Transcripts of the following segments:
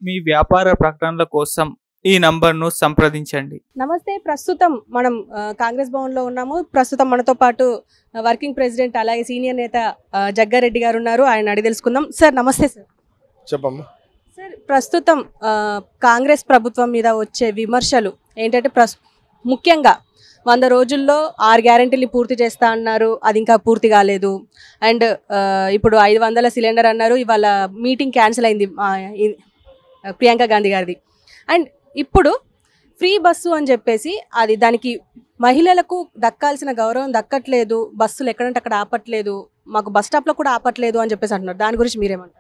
మీ వ్యాపార ప్రకటనల కోసం ఈ నంబర్ను సంప్రదించండి నమస్తే ప్రస్తుతం మనం ఆ, కాంగ్రెస్ భవన్లో ఉన్నాము ప్రస్తుతం మనతో పాటు ఆ, వర్కింగ్ ప్రెసిడెంట్ అలాగే సీనియర్ నేత ఆ, జగ్గారెడ్డి గారు ఉన్నారు ఆయన అడిగి తెలుసుకుందాం సార్ నమస్తే సార్ చెప్పమ్మా సార్ ప్రస్తుతం ఆ, కాంగ్రెస్ ప్రభుత్వం మీద వచ్చే విమర్శలు ఏంటంటే ప్రస్ ముఖ్యంగా వంద రోజుల్లో ఆరు గ్యారెంటీలు పూర్తి చేస్తా అన్నారు అది ఇంకా పూర్తి కాలేదు అండ్ ఆ, ఇప్పుడు ఐదు వందల సిలిండర్ అన్నారు ఇవాళ మీటింగ్ క్యాన్సిల్ అయింది ఆ, ఇ- ప్రియాంక గాంధీ గారిది అండ్ ఇప్పుడు ఫ్రీ బస్సు అని చెప్పేసి అది దానికి మహిళలకు దక్కాల్సిన గౌరవం దక్కట్లేదు బస్సులు ఎక్కడంటే అక్కడ ఆపట్లేదు మాకు బస్ స్టాప్లో కూడా ఆపట్లేదు అని చెప్పేసి అంటున్నారు దాని గురించి మీరేమంటారు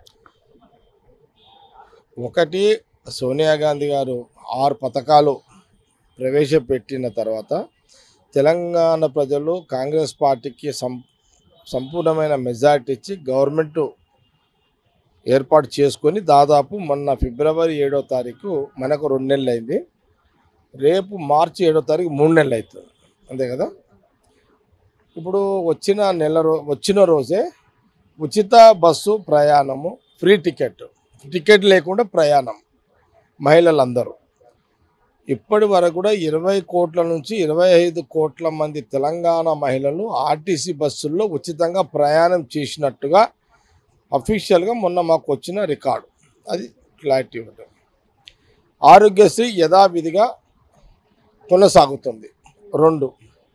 ఒకటి సోనియా గాంధీ గారు ఆరు పథకాలు ప్రవేశపెట్టిన తర్వాత తెలంగాణ ప్రజలు కాంగ్రెస్ పార్టీకి సం సంపూర్ణమైన మెజార్టీ ఇచ్చి గవర్నమెంట్ ఏర్పాటు చేసుకొని దాదాపు మొన్న ఫిబ్రవరి ఏడో తారీఖు మనకు రెండు నెలలు అయింది రేపు మార్చి ఏడో తారీఖు మూడు నెలలు అవుతుంది అంతే కదా ఇప్పుడు వచ్చిన నెల రో వచ్చిన రోజే ఉచిత బస్సు ప్రయాణము ఫ్రీ టికెట్ టికెట్ లేకుండా ప్రయాణం మహిళలందరూ ఇప్పటి వరకు కూడా ఇరవై కోట్ల నుంచి ఇరవై ఐదు కోట్ల మంది తెలంగాణ మహిళలు ఆర్టీసీ బస్సుల్లో ఉచితంగా ప్రయాణం చేసినట్టుగా అఫీషియల్గా మొన్న మాకు వచ్చిన రికార్డు అది క్లారిటీ ఉంటుంది ఆరోగ్యశ్రీ యథావిధిగా కొనసాగుతుంది రెండు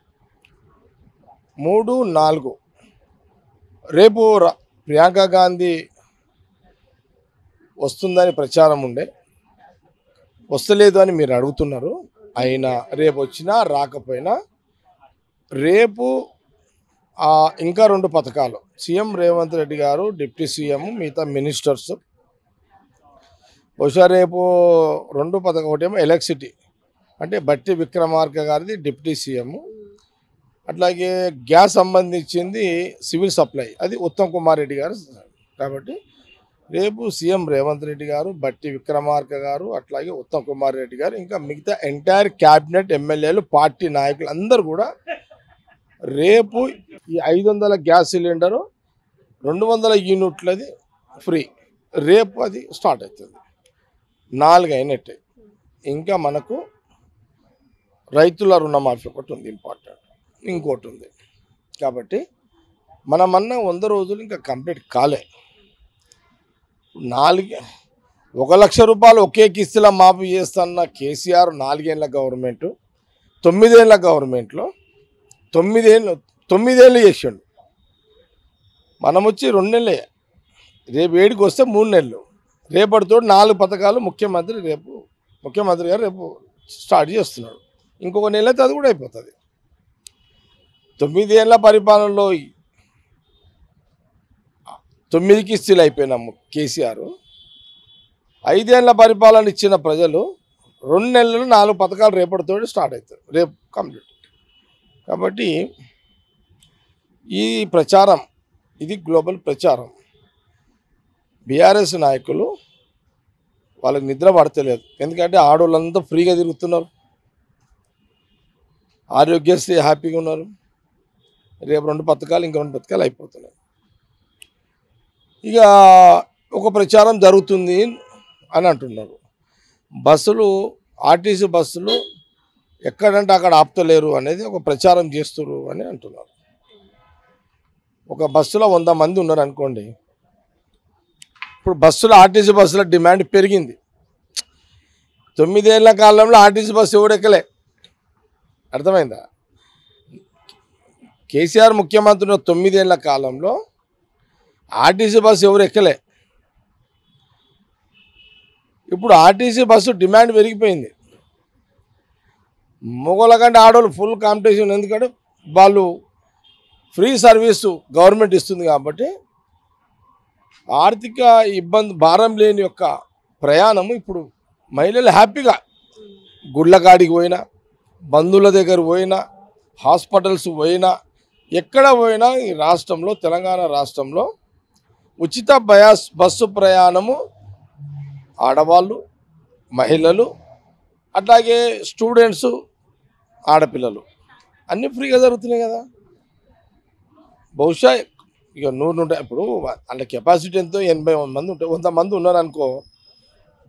మూడు నాలుగు రేపు ర- ప్రియాంక గాంధీ వస్తుందని ప్రచారం ఉండే వస్తలేదు అని మీరు అడుగుతున్నారు అయినా రేపు వచ్చినా రాకపోయినా రేపు ఆ, ఇంకా రెండు పథకాలు సీఎం రేవంత్ రెడ్డి గారు డిప్యూటీ సీఎం మిగతా మినిస్టర్స్ బహుశా రేపు రెండు పథకం ఒకటేమో ఎలక్ట్రిసిటీ అంటే బట్టి విక్రమార్క గారిది డిప్యూటీ సీఎం అట్లాగే గ్యాస్ సంబంధించింది సివిల్ సప్లై అది ఉత్తమ్ కుమార్ రెడ్డి గారు కాబట్టి రేపు సీఎం రేవంత్ రెడ్డి గారు బట్టి విక్రమార్క గారు అట్లాగే ఉత్తమ్ కుమార్ రెడ్డి గారు ఇంకా మిగతా ఎంటైర్ క్యాబినెట్ ఎమ్మెల్యేలు పార్టీ నాయకులు అందరూ కూడా రేపు ఈ ఐదు వందల గ్యాస్ సిలిండరు రెండు వందల యూనిట్లది ఫ్రీ రేపు అది స్టార్ట్ అవుతుంది నాలుగు అయినట్టే ఇంకా మనకు రైతుల రుణమాఫీ ఒకటి ఉంది ఇంపార్టెంట్ ఇంకోటి ఉంది కాబట్టి మనమన్న వంద రోజులు ఇంకా కంప్లీట్ కాలే నాలుగు ఒక లక్ష రూపాయలు ఒకే కిస్తుల మాఫీ చేస్తున్న కేసీఆర్ నాలుగేళ్ల గవర్నమెంట్ తొమ్మిదేళ్ల గవర్నమెంట్లో తొమ్మిదేళ్ళు తొమ్మిదేళ్ళు చేసిండు మనం వచ్చి రెండు నెలలే రేపు ఏడికి వస్తే మూడు నెలలు రేపటితో నాలుగు పథకాలు ముఖ్యమంత్రి రేపు ముఖ్యమంత్రి గారు రేపు స్టార్ట్ చేస్తున్నాడు ఇంకొక నెల అయితే అది కూడా అయిపోతుంది తొమ్మిదేళ్ల పరిపాలనలో తొమ్మిది కిస్తీలు అయిపోయినాము కేసీఆర్ ఐదేళ్ల పరిపాలన ఇచ్చిన ప్రజలు రెండు నెలలు నాలుగు పథకాలు రేపటితో స్టార్ట్ అవుతాయి రేపు కంప్లీట్ కాబట్టి ఈ ప్రచారం ఇది గ్లోబల్ ప్రచారం బీఆర్ఎస్ నాయకులు వాళ్ళకి నిద్ర పడతలేదు ఎందుకంటే ఆడవాళ్ళంతా ఫ్రీగా తిరుగుతున్నారు ఆరోగ్యశ్రీ హ్యాపీగా ఉన్నారు రేపు రెండు పథకాలు ఇంక రెండు పథకాలు అయిపోతున్నాయి ఇక ఒక ప్రచారం జరుగుతుంది అని అంటున్నారు బస్సులు ఆర్టీసీ బస్సులు ఎక్కడంటే అక్కడ ఆపుతలేరు అనేది ఒక ప్రచారం చేస్తున్నారు అని అంటున్నారు ఒక బస్సులో వంద మంది ఉన్నారు అనుకోండి ఇప్పుడు బస్సులో ఆర్టీసీ బస్సుల డిమాండ్ పెరిగింది తొమ్మిదేళ్ల కాలంలో ఆర్టీసీ బస్సు ఎవడు ఎక్కలే అర్థమైందా కేసీఆర్ ముఖ్యమంత్రి ఉన్న తొమ్మిదేళ్ల కాలంలో ఆర్టీసీ బస్సు ఎవరు ఎక్కలే ఇప్పుడు ఆర్టీసీ బస్సు డిమాండ్ పెరిగిపోయింది మొగల కంటే ఆడవాళ్ళు ఫుల్ కాంపిటీషన్ ఎందుకంటే వాళ్ళు ఫ్రీ సర్వీసు గవర్నమెంట్ ఇస్తుంది కాబట్టి ఆర్థిక ఇబ్బంది భారం లేని యొక్క ప్రయాణము ఇప్పుడు మహిళలు హ్యాపీగా గుళ్ళకాడికి పోయినా బంధువుల దగ్గర పోయినా హాస్పిటల్స్ పోయినా ఎక్కడ పోయినా ఈ రాష్ట్రంలో తెలంగాణ రాష్ట్రంలో ఉచిత బయాస్ బస్సు ప్రయాణము ఆడవాళ్ళు మహిళలు అట్లాగే స్టూడెంట్స్ ఆడపిల్లలు అన్నీ ఫ్రీగా జరుగుతున్నాయి కదా బహుశా ఇక నూరు నూట ఇప్పుడు వాళ్ళ కెపాసిటీ ఎంతో ఎనభై మంది ఉంటే వంద మంది ఉన్నారు అనుకో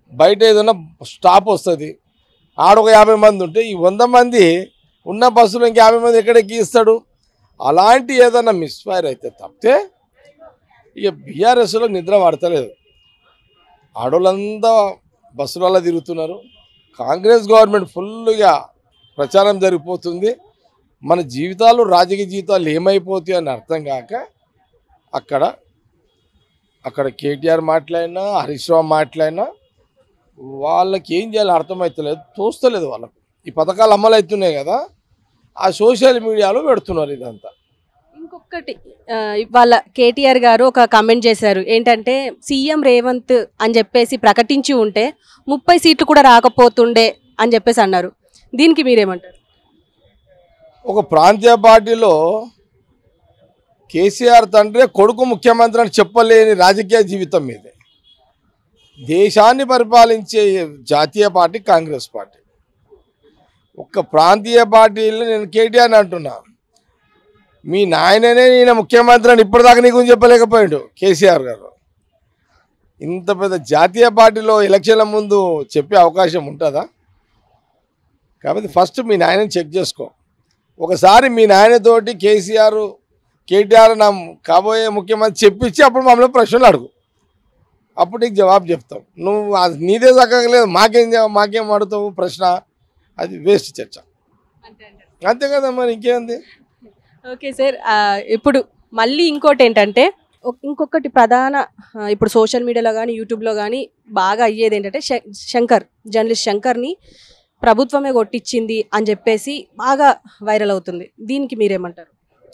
బయట ఏదైనా స్టాప్ వస్తుంది ఆడొక యాభై మంది ఉంటే ఈ వంద మంది ఉన్న బస్సులో ఇంక యాభై మంది ఎక్కడికి ఇస్తాడు అలాంటి ఏదైనా మిస్ఫైర్ అయితే తప్పితే ఇక బీఆర్ఎస్లో నిద్ర పడతలేదు ఆడోళ్ళంతా బస్సులలో తిరుగుతున్నారు కాంగ్రెస్ గవర్నమెంట్ ఫుల్గా ప్రచారం జరిగిపోతుంది మన జీవితాలు రాజకీయ జీవితాలు ఏమైపోతాయి అని అర్థం కాక అక్కడ అక్కడ కేటీఆర్ మాట్లాడినా హరీష్ రావు మాట్లాడినా వాళ్ళకి ఏం చేయాలో అర్థమవుతలేదు తోస్తలేదు వాళ్ళకు ఈ పథకాలు అమలు అవుతున్నాయి కదా ఆ సోషల్ మీడియాలో పెడుతున్నారు ఇదంతా ఇంకొకటి ఆ, వాళ్ళ కేటీఆర్ గారు ఒక కామెంట్ చేశారు ఏంటంటే సీఎం రేవంత్ అని చెప్పేసి ప్రకటించి ఉంటే ముప్పై సీట్లు కూడా రాకపోతుండే అని చెప్పేసి అన్నారు దీనికి మీరేమంటారు ఒక ప్రాంతీయ పార్టీలో కేసీఆర్ తండ్రి కొడుకు ముఖ్యమంత్రి అని చెప్పలేని రాజకీయ జీవితం మీదే దేశాన్ని పరిపాలించే జాతీయ పార్టీ కాంగ్రెస్ పార్టీ ఒక్క ప్రాంతీయ పార్టీలు నేను కేటీఆర్ అంటున్నా మీ నాయననే నేను ముఖ్యమంత్రి అని ఇప్పటిదాకా నీకు చెప్పలేకపోయాడు కేసీఆర్ గారు ఇంత పెద్ద జాతీయ పార్టీలో ఎలక్షన్ల ముందు చెప్పే అవకాశం ఉంటుందా కాబట్టి ఫస్ట్ మీ నాయనని చెక్ చేసుకో ఒకసారి మీ నాయనతోటి కేసీఆర్ కేటీఆర్ నా కాబోయే ముఖ్యమంత్రి చెప్పించి అప్పుడు మమ్మల్ని ప్రశ్నలు అడుగు అప్పుడు నీకు జవాబు చెప్తాం నువ్వు అది నీదే చక్కగా లేదు మాకేం జవా- మాకేం అడుగుతావు ప్రశ్న అది వేస్ట్ చర్చ అంతే కదా మరి ఇంకేంది ఓకే సార్ ఆ, ఇప్పుడు మళ్ళీ ఇంకోటి ఏంటంటే ఒక్- ఇంకొకటి ప్రధాన ఆ, ఇప్పుడు సోషల్ మీడియాలో కానీ యూట్యూబ్లో కానీ బాగా అయ్యేది ఏంటంటే శ- శంకర్ జర్నలిస్ట్ శంకర్ని ప్రభుత్వమే కొట్టించింది అని చెప్పేసి బాగా వైరల్ అవుతుంది దీనికి మీరేమంటారు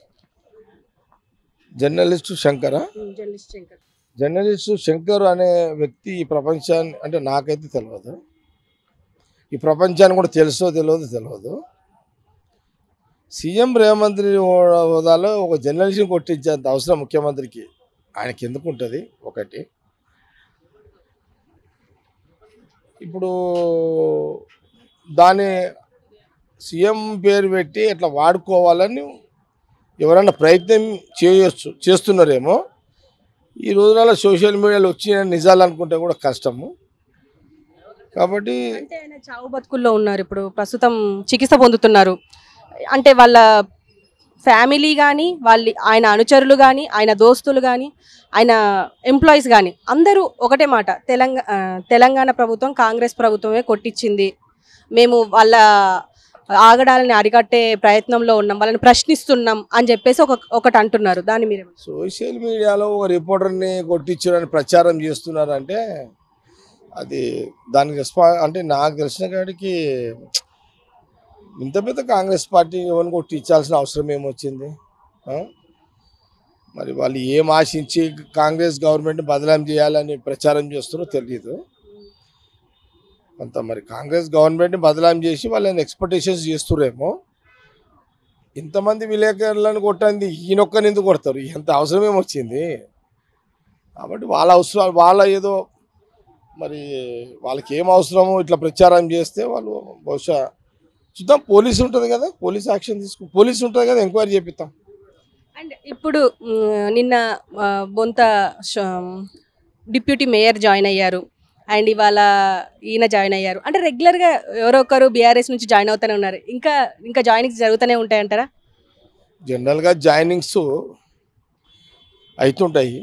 జర్నలిస్టు శంకరా జర్నలిస్ట్ శంకర్ జర్నలిస్టు శంకర్ అనే వ్యక్తి ఈ ప్రపంచాన్ని అంటే నాకైతే తెలియదు ఈ ప్రపంచాన్ని కూడా తెలుసో తెలియదు తెలియదు సీఎం రేవంత్ రెడ్డి హోదా- హోదాలో ఒక జర్నలిస్ట్ని కొట్టించేంత అవసరం ముఖ్యమంత్రికి ఆయనకి ఎందుకు ఉంటుంది ఒకటి ఇప్పుడు దాన్ని సీఎం పేరు పెట్టి ఇట్లా వాడుకోవాలని ఎవరైనా ప్రయత్నం చేయొచ్చు చేస్తున్నారేమో ఈ రోజులలో సోషల్ మీడియాలో వచ్చిన నిజాలు అనుకుంటే కూడా కష్టము కాబట్టి అంటే ఆయన చావు బతుకుల్లో ఉన్నారు ఇప్పుడు ప్రస్తుతం చికిత్స పొందుతున్నారు అంటే వాళ్ళ ఫ్యామిలీ కానీ వాళ్ళ ఆయన అనుచరులు కానీ ఆయన దోస్తులు కానీ ఆయన ఎంప్లాయీస్ కానీ అందరూ ఒకటే మాట తెలంగాణ తెలంగాణ ప్రభుత్వం కాంగ్రెస్ ప్రభుత్వమే కొట్టించింది మేము వాళ్ళ ఆగడాలని అరికట్టే ప్రయత్నంలో ఉన్నాం వాళ్ళని ప్రశ్నిస్తున్నాం అని చెప్పేసి ఒక ఒకటి అంటున్నారు దాన్ని మీరు సోషల్ మీడియాలో ఒక రిపోర్టర్ని కొట్టించారని ప్రచారం చేస్తున్నారంటే అది దానికి రెస్పా అంటే నాకు తెలిసిన కాడికి ఇంత పెద్ద కాంగ్రెస్ పార్టీ ఎవరిని కొట్టించాల్సిన అవసరం ఏమొచ్చింది ఆ? మరి వాళ్ళు ఏం ఆశించి కాంగ్రెస్ గవర్నమెంట్ బదలాం చేయాలని ప్రచారం చేస్తారో తెలియదు కొంత మరి కాంగ్రెస్ గవర్నమెంట్ని బదలాం చేసి వాళ్ళని ఎక్స్పెక్టేషన్స్ చేస్తురేమో ఇంతమంది విలేకరులను కొట్టండి ఈయనొక్కని ఎందుకు కొడతారు ఎంత అవసరం ఏమొచ్చింది కాబట్టి వాళ్ళ అవసరాలు వాళ్ళ ఏదో మరి వాళ్ళకి ఏం అవసరమో ఇట్లా ప్రచారం చేస్తే వాళ్ళు బహుశా చూద్దాం పోలీసు ఉంటుంది కదా పోలీస్ యాక్షన్ తీసుకు పోలీసు ఉంటుంది కదా ఎంక్వైరీ చేపిస్తాం అండ్ ఇప్పుడు మ్, నిన్న ఆ, బొంత ష- డిప్యూటీ మేయర్ జాయిన్ అయ్యారు అండ్ ఇవాళ ఈయన జాయిన్ అయ్యారు అంటే రెగ్యులర్గా ఎవరో ఒకరు బీఆర్ఎస్ నుంచి జాయిన్ అవుతూనే ఉన్నారు ఇంకా ఇంకా జాయినింగ్స్ జరుగుతూనే ఉంటాయంటారా జనరల్గా జాయినింగ్స్ అవుతుంటాయి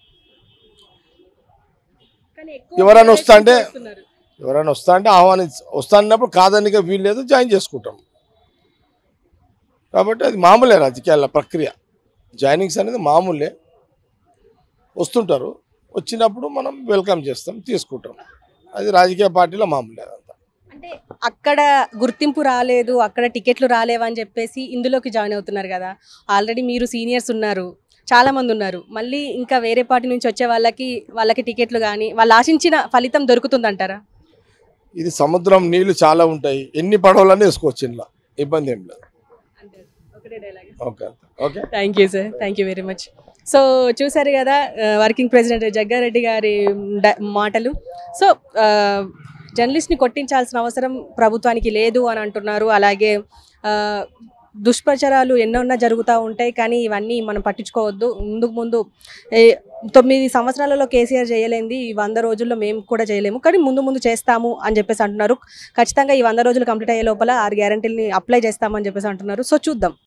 ఎవరైనా వస్తా అంటే ఎవరైనా వస్తా అంటే ఆహ్వాని వస్తా అన్నప్పుడు కాదనిక వీలు లేదు జాయిన్ చేసుకుంటాం కాబట్టి అది మామూలే రాజకీయాల ప్రక్రియ జాయినింగ్స్ అనేది మామూలే వస్తుంటారు వచ్చినప్పుడు మనం వెల్కమ్ చేస్తాం తీసుకుంటాం అది రాజకీయ పార్టీలో మామూలే అదంతా అంటే అక్కడ గుర్తింపు రాలేదు అక్కడ టికెట్లు రాలేవు అని చెప్పేసి ఇందులోకి జాయిన్ అవుతున్నారు కదా ఆల్రెడీ మీరు సీనియర్స్ ఉన్నారు చాలా మంది ఉన్నారు మళ్ళీ ఇంకా వేరే పార్టీ నుంచి వచ్చే వాళ్ళకి వాళ్ళకి టికెట్లు కానీ వాళ్ళు ఆశించిన ఫలితం దొరుకుతుందంటారా ఇది సముద్రం నీళ్లు చాలా ఉంటాయి ఎన్ని పడవలన్నీ వేసుకోవచ్చు ఇంట్లో ఇబ్బంది ఏం లేదు okay okay thank you sir thank you very much so చూసారు కదా వర్కింగ్ ప్రెసిడెంట్ జగ్గారెడ్డి గారి డ- మాటలు సో జర్నలిస్ట్ని కొట్టించాల్సిన అవసరం ప్రభుత్వానికి లేదు అని అంటున్నారు అలాగే ఆ, దుష్ప్రచారాలు ఎన్నోన్నా జరుగుతూ ఉంటాయి కానీ ఇవన్నీ మనం పట్టించుకోవద్దు ముందుకు ముందు ఏ తొమ్మిది సంవత్సరాలలో కేసీఆర్ చేయలేంది ఈ వంద రోజుల్లో మేము కూడా చేయలేము కానీ ముందు ముందు చేస్తాము అని చెప్పేసి అంటున్నారు ఖచ్చితంగా ఈ వంద రోజులు కంప్లీట్ అయ్యే లోపల ఆరు గ్యారంటీలని అప్లై చేస్తామని చెప్పేసి అంటున్నారు సో చూద్దాం